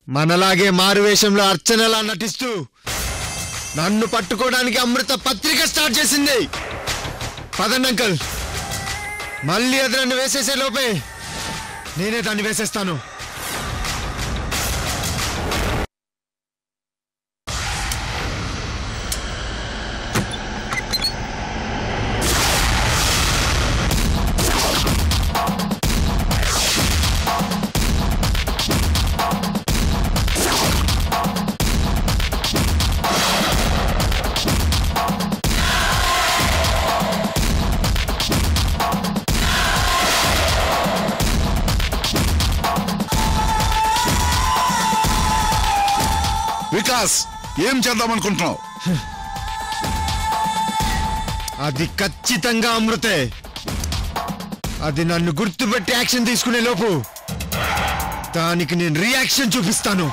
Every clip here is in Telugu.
మనలాగే మారువేషంలో అర్చనలా నటిస్తూ నన్ను పట్టుకోవడానికి అమృత పత్రిక స్టార్ట్ చేసింది పదండి అంకల్ మళ్ళీ అది నన్ను వేసేసే లోపే నేనే దాన్ని వేసేస్తాను వికాస్ ఏం చేద్దాం అనుకుంటున్నావు అది ఖచ్చితంగా అమృతే అది నన్ను గుర్తుపెట్టి యాక్షన్ తీసుకునే లోపు దానికి నేను రియాక్షన్ చూపిస్తాను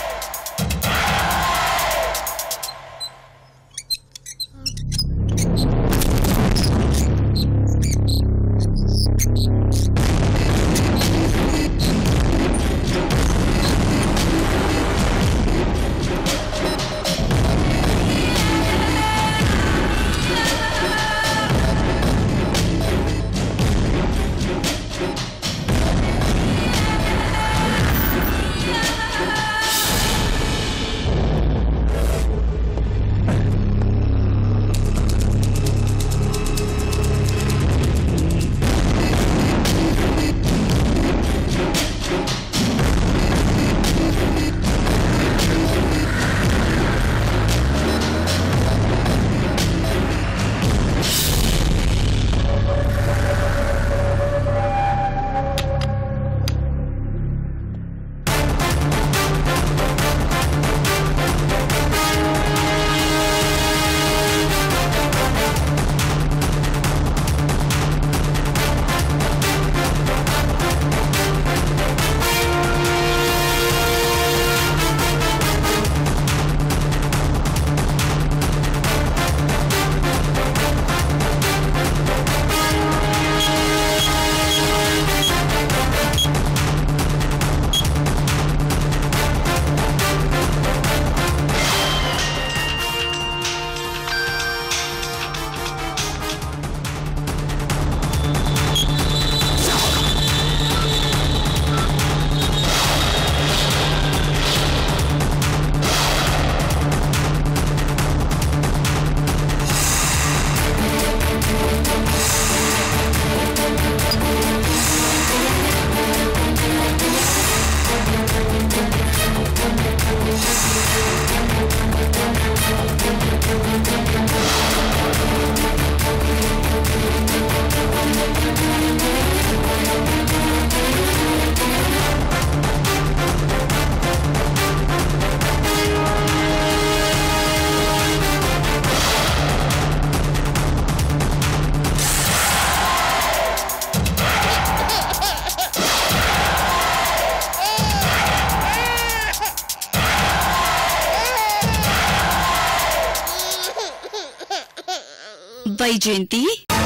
వైజయంతి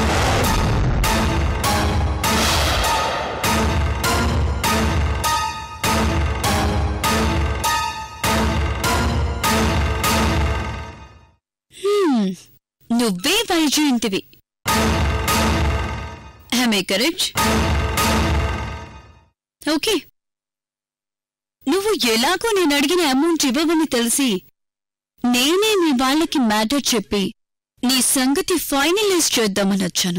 హ్మ్, నువ్వే వైజయంతివి హమే కరెక్ట్ ఓకే నువ్వు ఎలాగో నేను అడిగిన అమౌంట్ ఇవ్వవని తెలిసి నేనే మీ వాళ్ళకి మ్యాటర్ చెప్పి నీ సంగతి ఫైనలైజ్ చేద్దామని వచ్చాను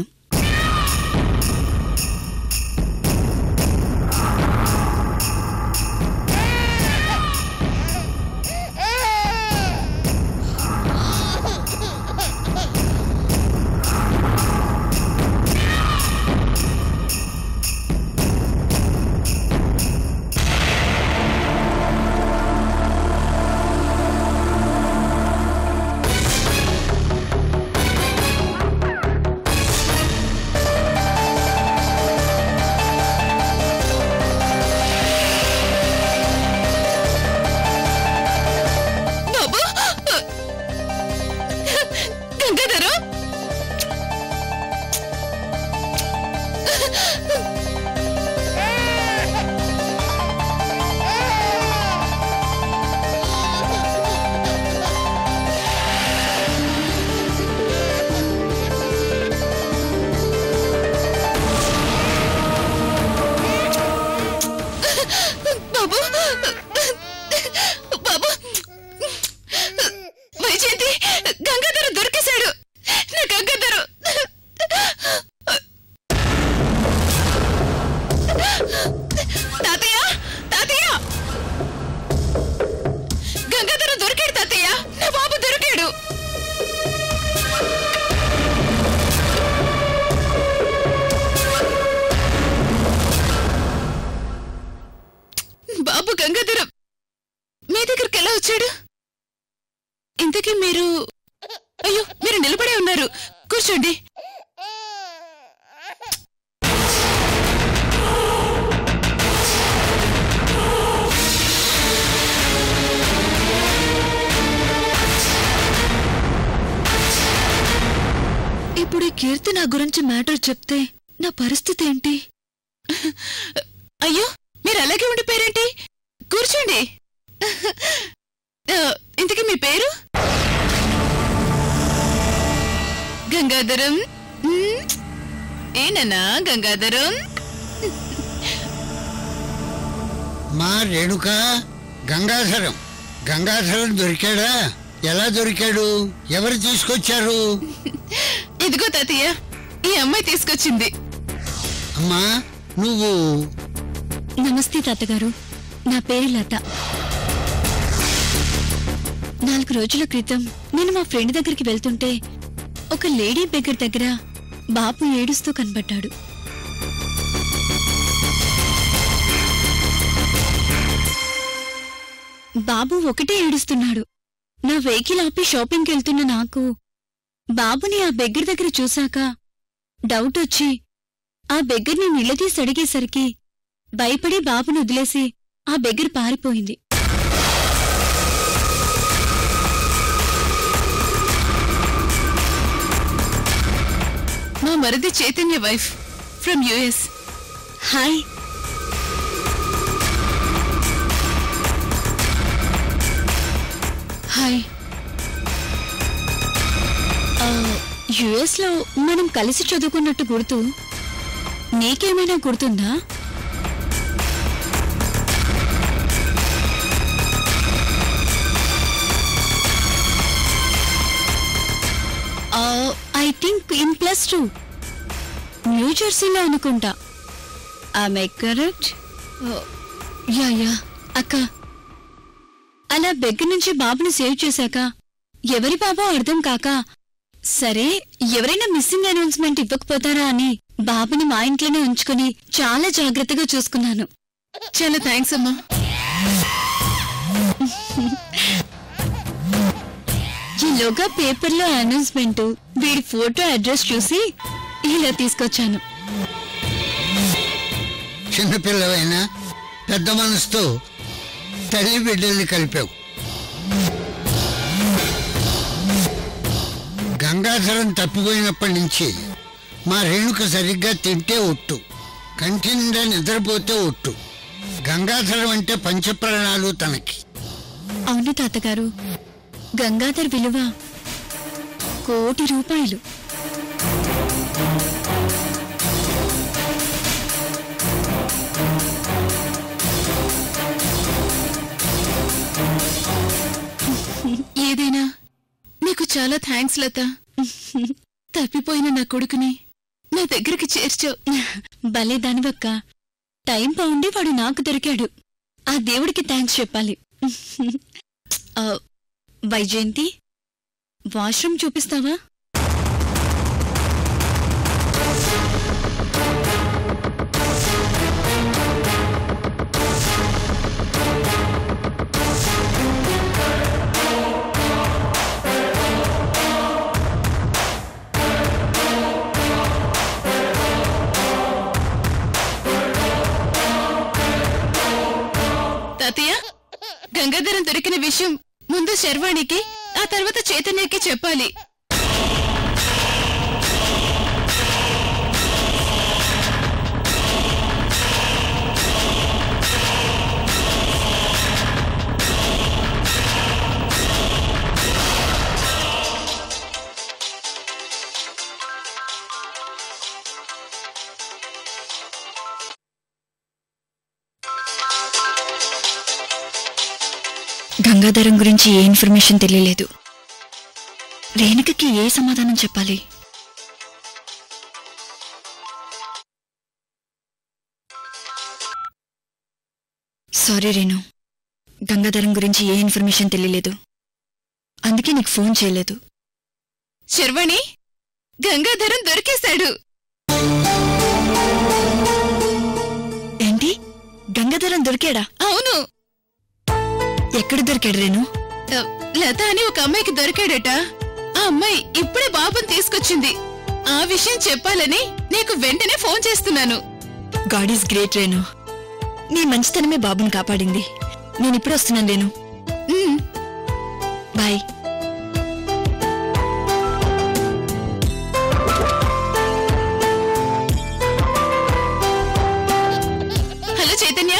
వచ్చాడు ఇంతకీ మీరు అయ్యో మీరు నిలబడే ఉన్నారు కూర్చోండి ఇప్పుడు ఈ కీర్తి నా గురించి మ్యాటర్ చెప్తే నా పరిస్థితి ఏంటి అయ్యో మీరు అలాగే ఉండిపోయారేంటి కూర్చోండి ఆ, ఇంతకీ మీ పేరు గంగాధరం మ్మ్. ఏనన్నా గంగాధరం మా రేణుక గంగాధరం గంగాధరం దొరికాడా ఎలా దొరికాడు ఎవరు తీసుకొచ్చారు ఇదిగో తాతయ్య ఈ అమ్మాయి తీసుకొచ్చింది అమ్మా నువ్వు నమస్తే తాతగారు నా పేరు లత నాలుగు రోజుల క్రితం నేను మా ఫ్రెండ్ దగ్గరికి వెళ్తుంటే ఒక లేడీ బెగ్గర్ దగ్గర బాబు ఏడుస్తూ కనబడ్డాడు బాబు ఒకటే ఏడుస్తున్నాడు నా వెహికల్ ఆపి షాపింగ్కి వెళ్తున్న నాకు బాబుని ఆ బెగ్గర్ దగ్గర చూశాక డౌట్ వచ్చి ఆ బెగ్గర్ని నిలదీసి అడిగేసరికి భయపడి బాబును వదిలేసి ఆ బెగ్గర పారిపోయింది మా మరిది Chaitanya wife from US hi hi US లో మనం కలిసి చదువుకున్నట్టు గుర్తు నీకేమైనా గుర్తుందా I think in plus two new జెర్సీలో అనుకుంటా ఆమె కరెక్ట్ యా యా అక్క అలా బెగ్గర నుంచి బాబుని సేవ్ చేశాక ఎవరి బాబో అర్థం కాక సరే ఎవరైనా మిస్సింగ్ అనౌన్స్మెంట్ ఇవ్వకపోతారా అని బాబుని మా ఇంట్లోనే ఉంచుకుని చాలా జాగ్రత్తగా చూసుకున్నాను చాలా థ్యాంక్స్ అమ్మా ఈలోగా పేపర్లో అనౌన్స్మెంట్ వీడి ఫోటో అడ్రస్ చూసి ఇలా తీసుకొచ్చాను చిన్నపిల్లవైనా పెద్ద మనసుతో తల్లి బిడ్డల్ని కలిపావు గంగాధరం తప్పిపోయినప్పటి నుంచి మా రేణుక సరిగ్గా తింటే ఒట్టు కంటి నిండా నిద్రపోతే ఒట్టు గంగాధరం అంటే పంచప్రాణాలు తనకి అవును తాతగారు గంగాధర్ విలువ కోటి రూపాయలు ఏదైనా నీకు చాలా థ్యాంక్స్ లత తప్పిపోయిన నా కొడుకుని నా దగ్గరికి చేర్చావు భలే దానివక్క టైం బాగుండి వాడు నాకు దొరికాడు ఆ దేవుడికి థ్యాంక్స్ చెప్పాలి ఆ, వైజయంతి వాష్రూమ్ చూపిస్తావా తాతయ్య గంగాధరం దొరికిన విషయం ముందు శర్వాణికి ఆ తర్వాత చైతన్యకి చెప్పాలి గంగాధరం గురించి ఏ ఇన్ఫర్మేషన్ తెలియలేదు రేణుకకి ఏ సమాధానం చెప్పాలి సారీ రేణు గంగాధరం గురించి ఏ ఇన్ఫర్మేషన్ తెలియలేదు అందుకే నీకు ఫోన్ చేయలేదు శర్వాణి గంగాధరం దొరికేశాడు ఏంటి గంగాధరం దొరికాడా అవును ఎక్కడ దొరికాడు రేణు ఆ, లత అని ఒక అమ్మాయికి దొరికాడట ఆ అమ్మాయి ఇప్పుడే బాబుని తీసుకొచ్చింది ఆ విషయం చెప్పాలని నీకు వెంటనే ఫోన్ చేస్తున్నాను గాడ్ ఈస్ గ్రేట్ రేణు నీ మంచితనమే బాబుని కాపాడింది నేను ఇప్పుడు వస్తున్నాను Renu um, bye hello Chaitanya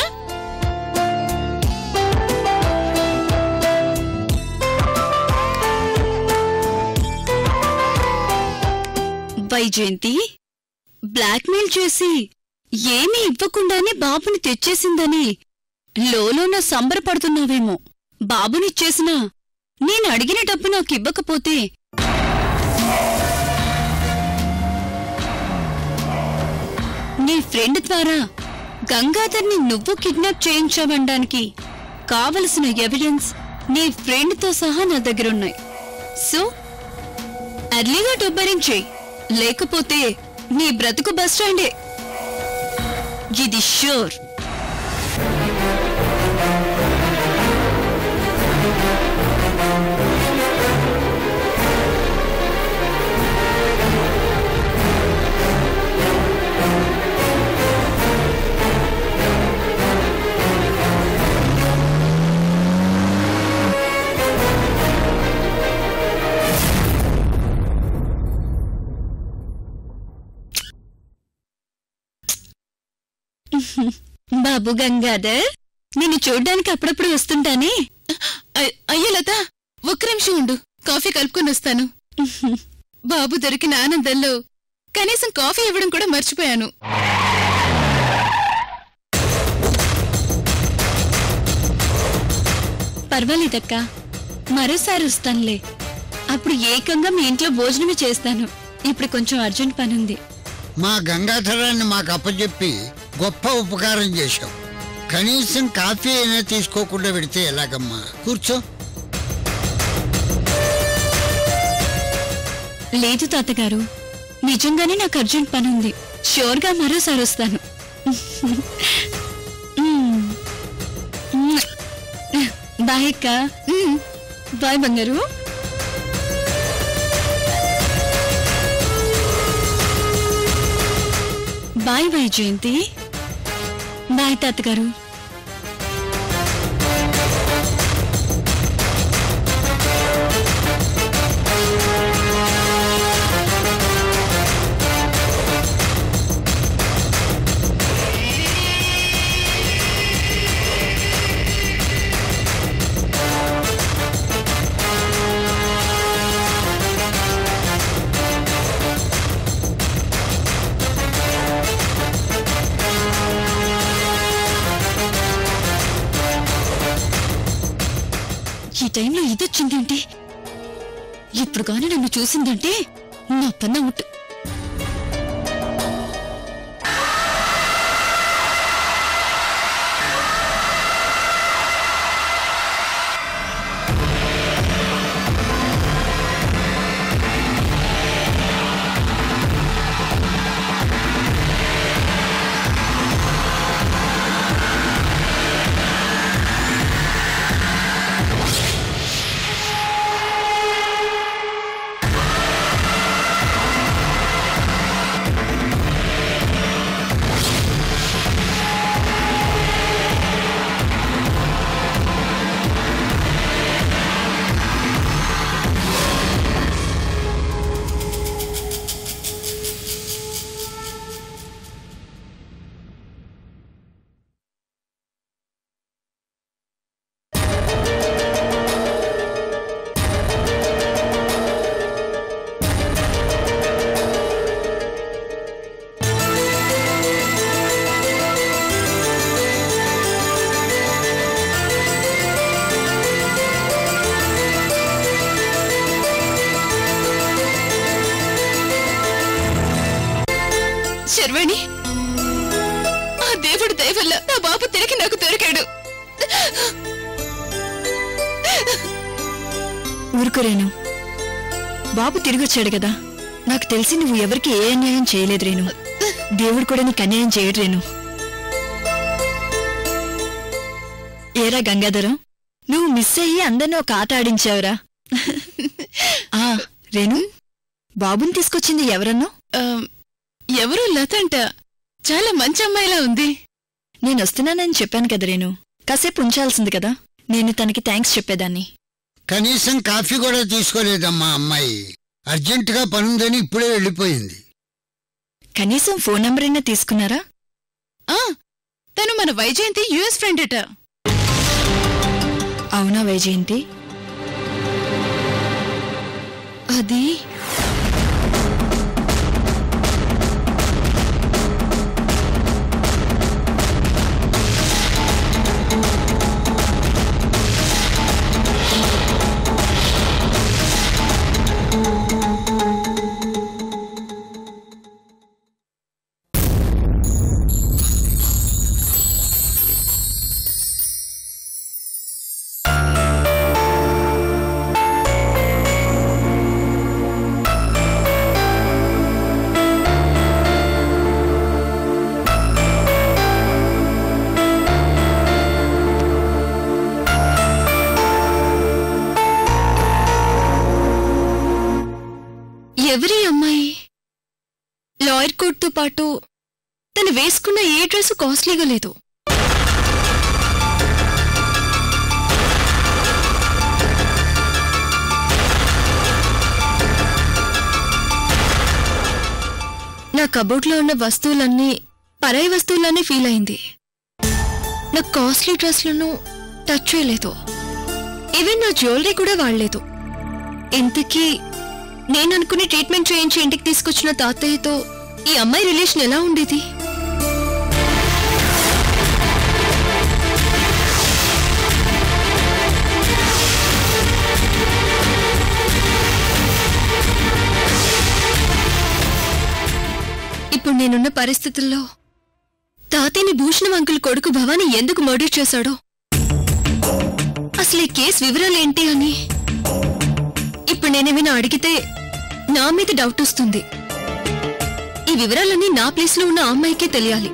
Vaijayanti blackmail చేసి ఏమీ ఇవ్వకుండానే బాబుని తెచ్చేసిందని లోలోన సంబరపడుతున్నావేమో బాబునిచ్చేసినా నేను అడిగిన డబ్బు నాకు ఇవ్వకపోతే నీ ఫ్రెండ్ ద్వారా గంగాధర్ని నువ్వు కిడ్నాప్ చేయించావనడానికి కావలసిన ఎవిడెన్స్ నీ ఫ్రెండ్తో సహా నా దగ్గరున్నాయి సో అర్లీగా డబ్బరించేయి లేకపోతే నీ బ్రతుకు బస్ స్టాండే ఇది షూర్ బాబు గంగాధర్ నిన్ను చూడ్డానికి అప్పుడప్పుడు వస్తుంటానే అయ్- అయ్యో లత ఒక్క నిమిషం ఉండు కాఫీ కలుపుకొని వస్తాను బాబు దొరికిన ఆనందంలో కనీసం కాఫీ ఇవ్వడం కూడా మర్చిపోయాను పర్వాలేదక్క మరోసారి వస్తానులే అప్పుడు ఏకంగా మీ ఇంట్లో భోజనమే చేస్తాను ఇప్పుడు కొంచెం అర్జెంట్ పనుంది మా గంగాధరాన్ని మాకు అప్పచెప్పి గొప్ప ఉపకారం చేశావు కనీసం కాఫీ అయినా తీసుకోకుండా పెడితే ఎలాగమ్మా కూర్చో లేదు తాతగారు నిజంగానే నాకు అర్జెంట్ పనుంది షూర్గా మరోసారి వస్తాను మ్మ్. మ్మ్. బాయ్ అక్క మ్మ్. బాయ్ బంగారు బాయ్ బాయ్ జయంతి బాయ్ తాతగారు ఈ టైంలో ఇదొచ్చిందేంటి ఇప్పుడు గాని నన్ను చూసిందంటే నా పన్న ముట్టు శర్వాణి ఆ దేవుడు దయ వల్ల నా బాబు తిరిగి నాకు దొరికాడు ఊరుకోరేను బాబు తిరిగొచ్చాడు కదా నాకు తెలిసి నువ్వు ఎవరికి ఏ అన్యాయం చేయలేదు రేను దేవుడు కూడా నీకు అన్యాయం చేయడు రేను ఏరా గంగాధరం నువ్వు మిస్ అయ్యి అందరినీ ఒక ఆట ఆడించావురా ఆ, రేణు బాబుని తీసుకొచ్చింది ఎవరన్నా ఆ, ఎవరో లత అంట చాలా మంచి అమ్మాయిలా ఉంది నేను వస్తున్నానని చెప్పాను కదా రేణు కాసేపు ఉంచాల్సింది కదా నేను తనకి థ్యాంక్స్ చెప్పేదాన్ని కనీసం కాఫీ కూడా తీసుకోలేదమ్మా అమ్మాయి అర్జెంటుగా పనుందని ఇప్పుడే వెళ్ళిపోయింది కనీసం ఫోన్ నెంబర్ అయినా తీసుకున్నారా ఆ తను మన వైజయంతి యుఎస్ ఫ్రెండ్ అట అవునా వైజయంతి అది ఎవరి అమ్మాయి లాయర్ కోట్తో పాటు తను వేసుకున్న ఏ డ్రెస్ కాస్ట్లీగా లేదు నా కబోర్డ్లో ఉన్న వస్తువులన్నీ పరాయి వస్తువులన్నీ ఫీల్ అయింది నా కాస్ట్లీ డ్రెస్లను టచ్ చేయలేదు ఈవెన్ నా జ్యువెలరీ కూడా వాడలేదు ఇంతకీ నేను అనుకుని ట్రీట్మెంట్ చేయించి ఇంటికి తీసుకొచ్చిన తాతయ్యతో ఈ అమ్మాయి రిలేషన్ ఎలా ఉండేది ఇప్పుడు నేనున్న పరిస్థితుల్లో తాతయ్యని భూషణం అంకుల్ కొడుకు భవాని ఎందుకు మర్డర్ చేశాడో అసలు ఈ కేసు వివరాలేంటి అని ఇప్పుడు నేనేమైనా అడిగితే నా మీద డౌట్ వస్తుంది ఈ వివరాలన్నీ నా ప్లేస్లో ఉన్న ఆ అమ్మాయికే తెలియాలి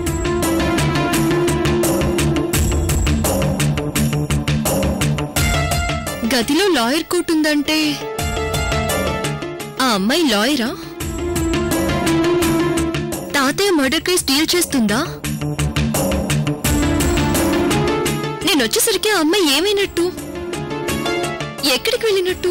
గదిలో లాయర్ కోట్ ఉందంటే ఆ అమ్మాయి లాయరా తాతయ్య మర్డర్ కేసు డీల్ చేస్తుందా నేను వచ్చేసరికి ఆ అమ్మాయి ఏమైనట్టు ఎక్కడికి వెళ్ళినట్టు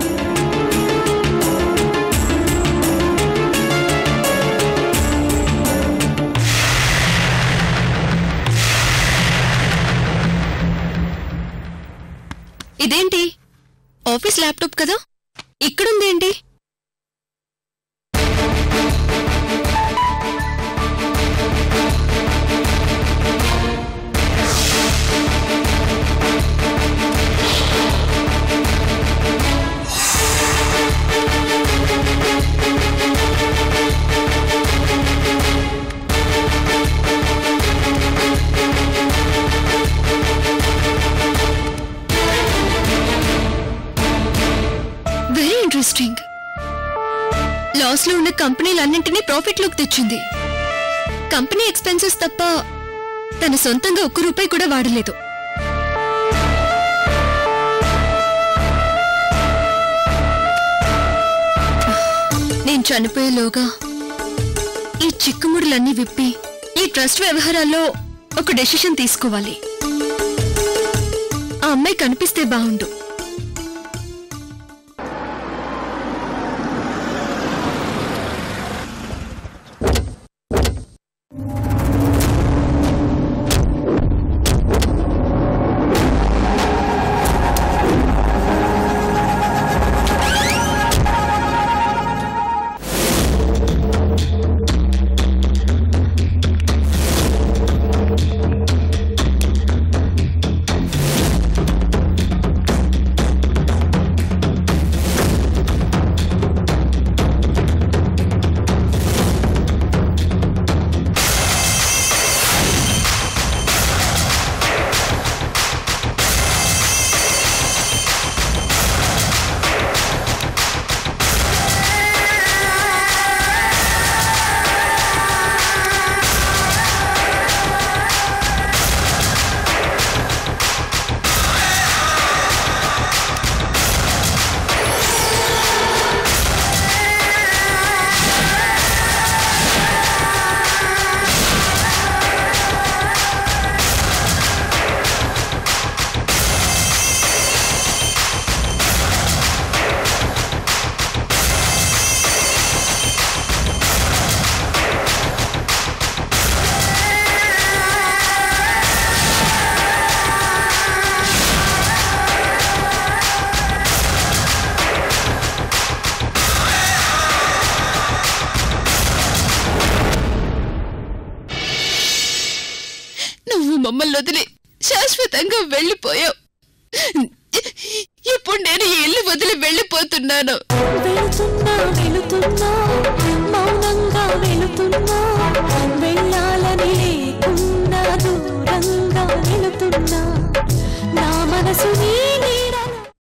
ఇదేంటి ఆఫీస్ ల్యాప్టాప్ కదా ఇక్కడుందేంటి వెరీ ఇంట్రెస్టింగ్ లాస్ లో ఉన్న కంపెనీలన్నింటినీ ప్రాఫిట్ లోకి తెచ్చింది కంపెనీ ఎక్స్పెన్సెస్ తప్ప తన సొంతంగా ఒక్క రూపాయి కూడా వాడలేదు నేను చనిపోయేలోగా ఈ చిక్కుముడులన్నీ విప్పి ఈ ట్రస్ట్ వ్యవహారాల్లో ఒక డెసిషన్ తీసుకోవాలి ఆ అమ్మాయి కనిపిస్తే బాగుండు నువ్వు మమ్మల్ని వదిలి శాశ్వతంగా వెళ్ళిపోయావు ఇప్పుడు నేను ఈ ఇల్లు వదిలి వెళ్ళిపోతున్నాను వెళుతున్నా వెళుతున్నా మౌనంగా వెళుతున్నా